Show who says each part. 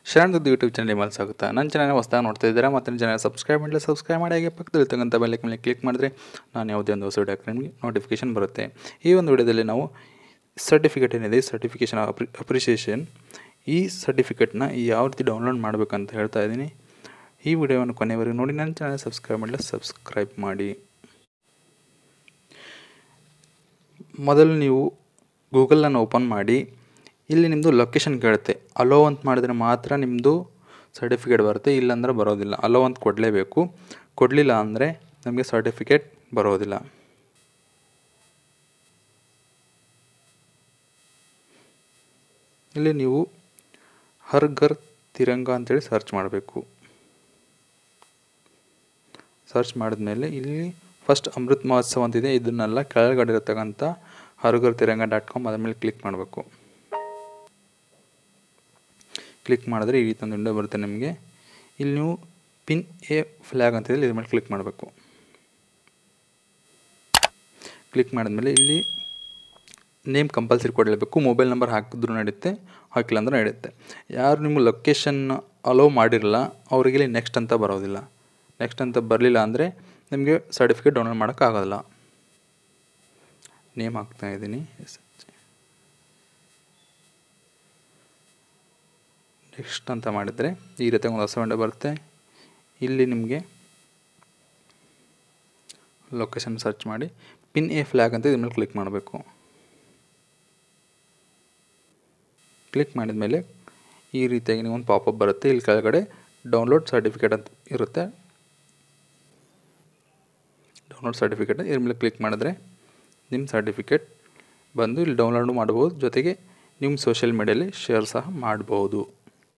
Speaker 1: ಶರಣ್ ದುಡ್ಡು YouTube channel ಮೇಲೆ ಸ್ವಾಗತ ನನ್ನ ಚಾನಲ್ ಹೊಸದಾಗಿ ನೋಡ್ತಾ ಇದ್ದೀರಾ ಮತ್ತು ನನ್ನ ಚಾನಲ್ ಸಬ್ಸ್ಕ್ರೈಬ್ ಮಾಡಲಿ ಸಬ್ಸ್ಕ್ರೈಬ್ ಮಾಡಿ ಹಾಗೆ ಪಕ್ಕದಲ್ಲಿರ್ತಕ್ಕಂಥ ಬೆಲ್ ಮೇಲೆ ಕ್ಲಿಕ್ ಮಾಡಿದ್ರೆ ನಾನು ಯಾವುದೇ ಒಂದು ಹೊಸ ವಿಡಿಯೋ ನಿಮಗೆ ನೋಟಿಫಿಕೇಶನ್ ಬರುತ್ತೆ ಈ ಒಂದು ವಿಡಿಯೋದಲ್ಲಿ ನಾವು ಸರ್ಟಿಫಿಕೇಟ್ ಏನಿದೆ ಸರ್ಟಿಫಿಕೇಷನ್ ಅಪ್ರಿ ಅಪ್ರಿಷಿಯೇಷನ್ ಈ ಸರ್ಟಿಫಿಕೇಟ್ನ ಯಾವ ರೀತಿ ಡೌನ್ಲೋಡ್ ಮಾಡಬೇಕಂತ ಹೇಳ್ತಾ ಇದ್ದೀನಿ ಈ ವಿಡಿಯೋವನ್ನು ಕೊನೆವರೆಗೂ ನೋಡಿ ನನ್ನ ಚಾನಲ್ ಸಬ್ಸ್ಕ್ರೈಬ್ ಮಾಡಲಿ ಸಬ್ಸ್ಕ್ರೈಬ್ ಮಾಡಿ ಮೊದಲು ನೀವು ಗೂಗಲನ್ನು ಓಪನ್ ಮಾಡಿ ಇಲ್ಲಿ ನಿಮ್ಮದು ಲೊಕೇಶನ್ ಕೇಳುತ್ತೆ ಅಲೋ ಅಂತ ಮಾಡಿದ್ರೆ ಮಾತ್ರ ನಿಮ್ಮದು ಸರ್ಟಿಫಿಕೇಟ್ ಬರುತ್ತೆ ಇಲ್ಲಾಂದ್ರೆ ಬರೋದಿಲ್ಲ ಅಲೋ ಅಂತ ಕೊಡಲೇಬೇಕು ಕೊಡಲಿಲ್ಲ ಅಂದರೆ ನಮಗೆ ಸರ್ಟಿಫಿಕೇಟ್ ಬರೋದಿಲ್ಲ ಇಲ್ಲಿ ನೀವು ಹರ್ ಘರ್ ತಿರಂಗ ಅಂತೇಳಿ ಸರ್ಚ್ ಮಾಡಬೇಕು ಸರ್ಚ್ ಮಾಡಿದ್ಮೇಲೆ ಇಲ್ಲಿ ಫಸ್ಟ್ ಅಮೃತ್ ಮಹೋತ್ಸವ ಅಂತಿದೆ ಇದನ್ನೆಲ್ಲ ಕೆಳಗಡೆ ಇರತಕ್ಕಂಥ ಹರುಗರ್ ತಿರಂಗ ಡಾಟ್ ಕಾಮ್ ಅದ್ರ ಮೇಲೆ ಕ್ಲಿಕ್ ಮಾಡಬೇಕು ಕ್ಲಿಕ್ ಮಾಡಿದ್ರೆ ಈ ರೀತಿ ಒಂದು ವಿಂಡೋ ಬರುತ್ತೆ ನಿಮಗೆ ಇಲ್ಲಿ ನೀವು ಪಿನ್ ಎ ಫ್ಲ್ಯಾಗ್ ಅಂತಿದೆ ಇದ್ರ ಮೇಲೆ ಕ್ಲಿಕ್ ಮಾಡಬೇಕು ಕ್ಲಿಕ್ ಮಾಡಿದ್ಮೇಲೆ ಇಲ್ಲಿ ನೇಮ್ ಕಂಪಲ್ಸರಿ ಕೊಡಲೇಬೇಕು ಮೊಬೈಲ್ ನಂಬರ್ ಹಾಕಿದ್ರು ನಡೆಯುತ್ತೆ ಹಾಕಿಲ್ಲ ಅಂದ್ರೆ ನಡೆಯುತ್ತೆ ಯಾರು ನಿಮ್ಮ ಲೊಕೇಶನ್ ಅಲೋ ಮಾಡಿರಲ್ಲ ಅವರಿಗೆ ಇಲ್ಲಿ ನೆಕ್ಸ್ಟ್ ಅಂತ ಬರೋದಿಲ್ಲ ನೆಕ್ಸ್ಟ್ ಅಂತ ಬರಲಿಲ್ಲ ಅಂದರೆ ನಿಮಗೆ ಸರ್ಟಿಫಿಕೇಟ್ ಡೌನ್ಲೋಡ್ ಮಾಡೋಕ್ಕಾಗೋದಿಲ್ಲ ನೇಮ್ ಹಾಕ್ತಾ ಇದ್ದೀನಿ ನೆಕ್ಸ್ಟ್ ಅಂತ ಮಾಡಿದರೆ ಈ ರೀತಿ ಒಂದು ಹೊಸ ವಿಂಡೋ ಬರುತ್ತೆ ಇಲ್ಲಿ ನಿಮಗೆ ಲೊಕೇಶನ್ ಸರ್ಚ್ ಮಾಡಿ ಪಿನ್ ಎ ಫ್ಲ್ಯಾಗ್ ಅಂತ ಇದ್ರ ಮೇಲೆ ಕ್ಲಿಕ್ ಮಾಡಬೇಕು ಕ್ಲಿಕ್ ಮಾಡಿದ ಮೇಲೆ ಈ ರೀತಿಯಾಗಿ ನಿಮಗೊಂದು ಪಾಪಪ್ ಬರುತ್ತೆ ಇಲ್ಲಿ ಕೆಳಗಡೆ ಡೌನ್ಲೋಡ್ ಸರ್ಟಿಫಿಕೇಟ್ ಅಂತ ಇರುತ್ತೆ ಡೌನ್ಲೋಡ್ ಸರ್ಟಿಫಿಕೇಟ್ ಇದ್ರ ಮೇಲೆ ಕ್ಲಿಕ್ ಮಾಡಿದ್ರೆ ನಿಮ್ಮ ಸರ್ಟಿಫಿಕೇಟ್ ಬಂದು ಇಲ್ಲಿ ಡೌನ್ಲೋಡ್ ಮಾಡ್ಬೋದು ಜೊತೆಗೆ ನಿಮ್ಮ ಸೋಷಿಯಲ್ ಮೀಡಿಯಲ್ಲಿ ಶೇರ್ ಸಹ ಮಾಡ್ಬೋದು